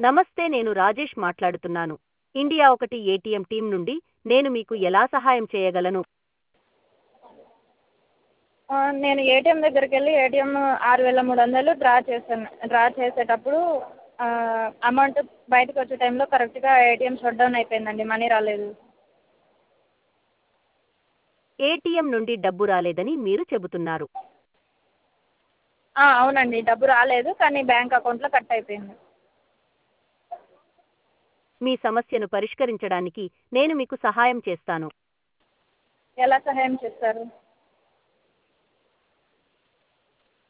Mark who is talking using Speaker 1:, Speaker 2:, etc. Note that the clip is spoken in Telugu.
Speaker 1: నమస్తే నేను రాజేష్ మాట్లాడుతున్నాను ఇండియా ఒకటి ఏటీఎం టీం నుండి నేను మీకు ఎలా సహాయం చేయగలను
Speaker 2: ఆ, నేను ఏటీఎం దగ్గరికి వెళ్ళి ఏటీఎం ఆరు వేల మూడు వందలు డ్రా చేశాను డ్రా చేసేటప్పుడు ఆ, అమౌంట్ బయటకు వచ్చే టైంలో కరెక్ట్గా ఏటీఎం షట్ డౌన్ అయిపోయిందండి మనీ రాలేదు
Speaker 1: ఏటీఎం నుండి డబ్బు రాలేదని మీరు చెబుతున్నారు
Speaker 2: ఆ, అవునండి డబ్బు రాలేదు కానీ బ్యాంక్ అకౌంట్లో కట్ అయిపోయింది
Speaker 1: మీ సమస్యను పరిష్కరించడానికి నేను మీకు సహాయం చేస్తాను
Speaker 2: ఎలా సహాయం చేస్తారు